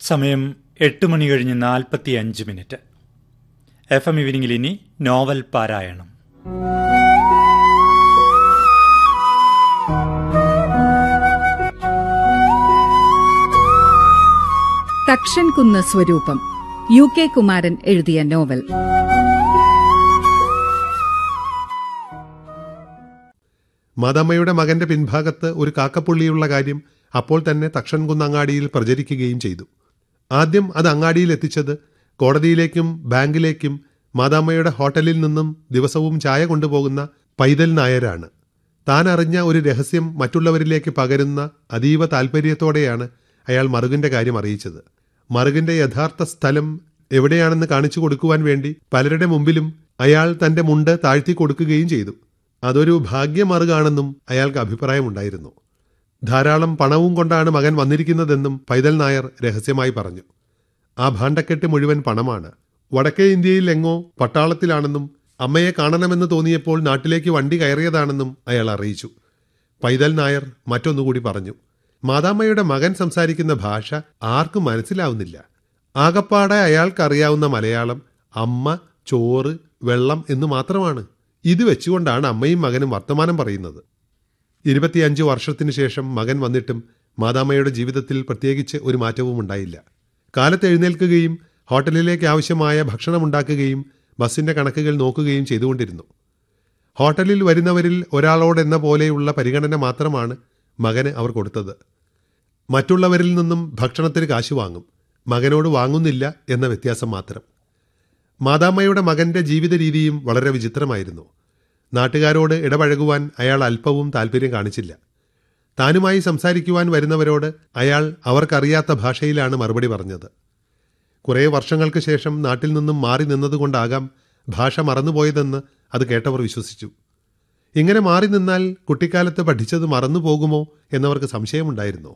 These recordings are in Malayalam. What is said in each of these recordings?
സമയം എട്ട് മണി കഴിഞ്ഞ് നാൽപ്പത്തി അഞ്ച് മിനിറ്റ് എഫ് എം ഇവനിങ്ങിൽ ഇനി നോവൽ പാരായണം തക്ഷൻ കുന്ന് സ്വരൂപം യു കെ കുമാരൻ എഴുതിയ നോവൽ മാതാമ്മയുടെ മകന്റെ പിൻഭാഗത്ത് ഒരു കാക്കപ്പുള്ളിയുള്ള കാര്യം അപ്പോൾ തന്നെ തക്ഷൻകുന്ന് അങ്ങാടിയിൽ പ്രചരിക്കുകയും ചെയ്തു ആദ്യം അത് അങ്ങാടിയിൽ എത്തിച്ചത് കോടതിയിലേക്കും ബാങ്കിലേക്കും മാതാമ്മയുടെ ഹോട്ടലിൽ നിന്നും ദിവസവും ചായ കൊണ്ടുപോകുന്ന പൈതൽ നായരാണ് താൻ അറിഞ്ഞ ഒരു രഹസ്യം മറ്റുള്ളവരിലേക്ക് പകരുന്ന അതീവ താൽപ്പര്യത്തോടെയാണ് അയാൾ മറുകിന്റെ കാര്യം അറിയിച്ചത് മറുകിന്റെ യഥാർത്ഥ സ്ഥലം എവിടെയാണെന്ന് കാണിച്ചു കൊടുക്കുവാൻ വേണ്ടി പലരുടെ മുമ്പിലും അയാൾ തന്റെ മുണ്ട് താഴ്ത്തി കൊടുക്കുകയും ചെയ്തു അതൊരു ഭാഗ്യമറുകാണെന്നും അയാൾക്ക് അഭിപ്രായമുണ്ടായിരുന്നു ധാരാളം പണവും കൊണ്ടാണ് മകൻ വന്നിരിക്കുന്നതെന്നും പൈതൽ നായർ രഹസ്യമായി പറഞ്ഞു ആ ഭാണ്ഡക്കെട്ട് മുഴുവൻ പണമാണ് വടക്കേ ഇന്ത്യയിൽ എങ്ങോ പട്ടാളത്തിലാണെന്നും അമ്മയെ കാണണമെന്ന് തോന്നിയപ്പോൾ നാട്ടിലേക്ക് വണ്ടി കയറിയതാണെന്നും അയാൾ അറിയിച്ചു പൈതൽ നായർ മറ്റൊന്നുകൂടി പറഞ്ഞു മാതാമ്മയുടെ മകൻ സംസാരിക്കുന്ന ഭാഷ ആർക്കും മനസ്സിലാവുന്നില്ല ആകപ്പാടെ അയാൾക്കറിയാവുന്ന മലയാളം അമ്മ ചോറ് വെള്ളം എന്ന് മാത്രമാണ് ഇത് വെച്ചുകൊണ്ടാണ് അമ്മയും മകനും വർത്തമാനം പറയുന്നത് ഇരുപത്തിയഞ്ച് വർഷത്തിനു ശേഷം മകൻ വന്നിട്ടും മാതാമ്മയുടെ ജീവിതത്തിൽ പ്രത്യേകിച്ച് ഒരു മാറ്റവും ഉണ്ടായില്ല കാലത്ത് എഴുന്നേൽക്കുകയും ഹോട്ടലിലേക്ക് ആവശ്യമായ ഭക്ഷണമുണ്ടാക്കുകയും ബസിന്റെ കണക്കുകൾ നോക്കുകയും ചെയ്തുകൊണ്ടിരുന്നു ഹോട്ടലിൽ വരുന്നവരിൽ ഒരാളോടെന്ന പോലെയുള്ള പരിഗണന മാത്രമാണ് മകന് അവർ കൊടുത്തത് മറ്റുള്ളവരിൽ നിന്നും ഭക്ഷണത്തിന് കാശ് വാങ്ങും മകനോട് വാങ്ങുന്നില്ല എന്ന വ്യത്യാസം മാത്രം മാതാമ്മയുടെ മകന്റെ ജീവിത രീതിയും വളരെ വിചിത്രമായിരുന്നു നാട്ടുകാരോട് ഇടപഴകുവാൻ അയാൾ അല്പവും താല്പര്യം കാണിച്ചില്ല താനുമായി സംസാരിക്കുവാൻ വരുന്നവരോട് അയാൾ അവർക്കറിയാത്ത ഭാഷയിലാണ് മറുപടി പറഞ്ഞത് കുറേ വർഷങ്ങൾക്ക് ശേഷം നാട്ടിൽ നിന്നും മാറി നിന്നതുകൊണ്ടാകാം ഭാഷ മറന്നുപോയതെന്ന് അത് കേട്ടവർ വിശ്വസിച്ചു ഇങ്ങനെ മാറി നിന്നാൽ കുട്ടിക്കാലത്ത് പഠിച്ചത് മറന്നു പോകുമോ എന്നവർക്ക് സംശയമുണ്ടായിരുന്നു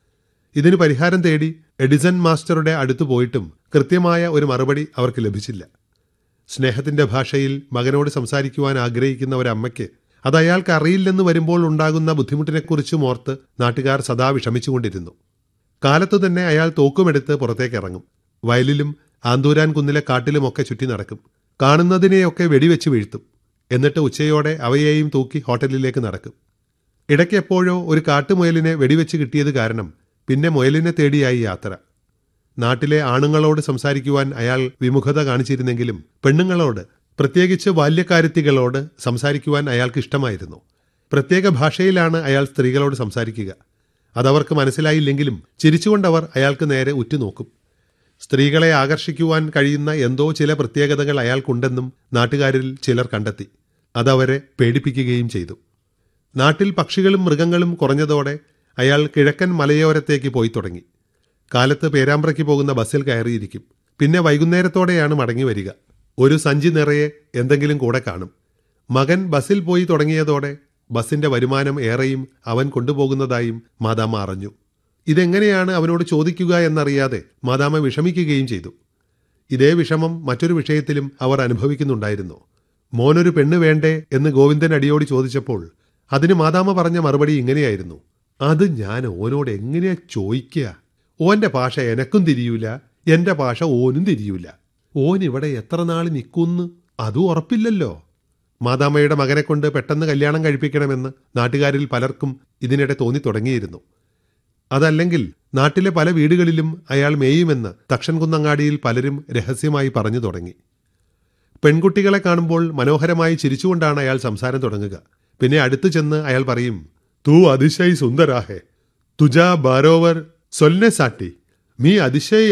ഇതിന് പരിഹാരം തേടി എഡിസൺ മാസ്റ്ററുടെ അടുത്തു പോയിട്ടും കൃത്യമായ ഒരു മറുപടി അവർക്ക് ലഭിച്ചില്ല സ്നേഹത്തിന്റെ ഭാഷയിൽ മകനോട് സംസാരിക്കുവാൻ ആഗ്രഹിക്കുന്ന ഒരമ്മയ്ക്ക് അത് അയാൾക്ക് അറിയില്ലെന്ന് വരുമ്പോൾ ഉണ്ടാകുന്ന ബുദ്ധിമുട്ടിനെക്കുറിച്ചും ഓർത്ത് നാട്ടുകാർ സദാ വിഷമിച്ചുകൊണ്ടിരുന്നു കാലത്തു തന്നെ അയാൾ തോക്കുമെടുത്ത് പുറത്തേക്ക് ഇറങ്ങും വയലിലും ആന്തൂരാൻ കുന്നിലെ കാട്ടിലുമൊക്കെ ചുറ്റി നടക്കും കാണുന്നതിനെയൊക്കെ വെടിവെച്ച് വീഴ്ത്തും എന്നിട്ട് ഉച്ചയോടെ അവയെയും തൂക്കി ഹോട്ടലിലേക്ക് നടക്കും ഇടയ്ക്ക് എപ്പോഴോ ഒരു കാട്ടുമുയലിനെ വെടിവെച്ച് കിട്ടിയത് കാരണം പിന്നെ മുയലിനെ തേടിയായി യാത്ര നാട്ടിലെ ആണുങ്ങളോട് സംസാരിക്കുവാൻ അയാൾ വിമുഖത കാണിച്ചിരുന്നെങ്കിലും പെണ്ണുങ്ങളോട് പ്രത്യേകിച്ച് ബാല്യക്കാരുത്തികളോട് സംസാരിക്കുവാൻ അയാൾക്ക് ഇഷ്ടമായിരുന്നു പ്രത്യേക ഭാഷയിലാണ് അയാൾ സ്ത്രീകളോട് സംസാരിക്കുക അതവർക്ക് മനസ്സിലായില്ലെങ്കിലും ചിരിച്ചുകൊണ്ടവർ അയാൾക്ക് നേരെ ഉറ്റുനോക്കും സ്ത്രീകളെ ആകർഷിക്കുവാൻ കഴിയുന്ന എന്തോ ചില പ്രത്യേകതകൾ അയാൾക്കുണ്ടെന്നും നാട്ടുകാരിൽ ചിലർ കണ്ടെത്തി അതവരെ പേടിപ്പിക്കുകയും ചെയ്തു നാട്ടിൽ പക്ഷികളും മൃഗങ്ങളും കുറഞ്ഞതോടെ അയാൾ കിഴക്കൻ മലയോരത്തേക്ക് പോയി തുടങ്ങി കാലത്ത് പേരാമ്പ്രയ്ക്ക് പോകുന്ന ബസ്സിൽ കയറിയിരിക്കും പിന്നെ വൈകുന്നേരത്തോടെയാണ് മടങ്ങി വരിക ഒരു സഞ്ചി നിറയെ എന്തെങ്കിലും കൂടെ കാണും മകൻ ബസ്സിൽ പോയി തുടങ്ങിയതോടെ ബസ്സിന്റെ വരുമാനം ഏറെയും അവൻ കൊണ്ടുപോകുന്നതായും മാതാമ്മ അറിഞ്ഞു ഇതെങ്ങനെയാണ് അവനോട് ചോദിക്കുക എന്നറിയാതെ മാതാമ്മ വിഷമിക്കുകയും ചെയ്തു ഇതേ വിഷമം മറ്റൊരു വിഷയത്തിലും അവർ അനുഭവിക്കുന്നുണ്ടായിരുന്നു മോനൊരു പെണ്ണ് വേണ്ടേ എന്ന് ഗോവിന്ദൻ അടിയോടി ചോദിച്ചപ്പോൾ അതിന് മാതാമ്മ പറഞ്ഞ മറുപടി ഇങ്ങനെയായിരുന്നു അത് ഞാൻ ഓനോട് എങ്ങനെയാ ചോദിക്കുക ഓന്റെ ഭാഷ എനക്കും തിരിയൂല എന്റെ ഭാഷ ഓനും തിരിയൂല ഓൻ ഇവിടെ എത്ര നാൾ നിൽക്കുന്ന് അതും ഉറപ്പില്ലല്ലോ മാതാമ്മയുടെ മകനെ കൊണ്ട് പെട്ടെന്ന് കല്യാണം കഴിപ്പിക്കണമെന്ന് നാട്ടുകാരിൽ പലർക്കും ഇതിനിടെ തോന്നി തുടങ്ങിയിരുന്നു അതല്ലെങ്കിൽ നാട്ടിലെ പല വീടുകളിലും അയാൾ മേയുമെന്ന് തക്ഷൻകുന്നങ്ങാടിയിൽ പലരും രഹസ്യമായി പറഞ്ഞു തുടങ്ങി പെൺകുട്ടികളെ കാണുമ്പോൾ മനോഹരമായി ചിരിച്ചുകൊണ്ടാണ് അയാൾ സംസാരം തുടങ്ങുക പിന്നെ അടുത്തു ചെന്ന് അയാൾ പറയും തൂ അതിശയ് സുന്ദരാഹേ തുജാ ബാരോവർ സൊല്ലെ സാട്ടി മീ അതിശയ്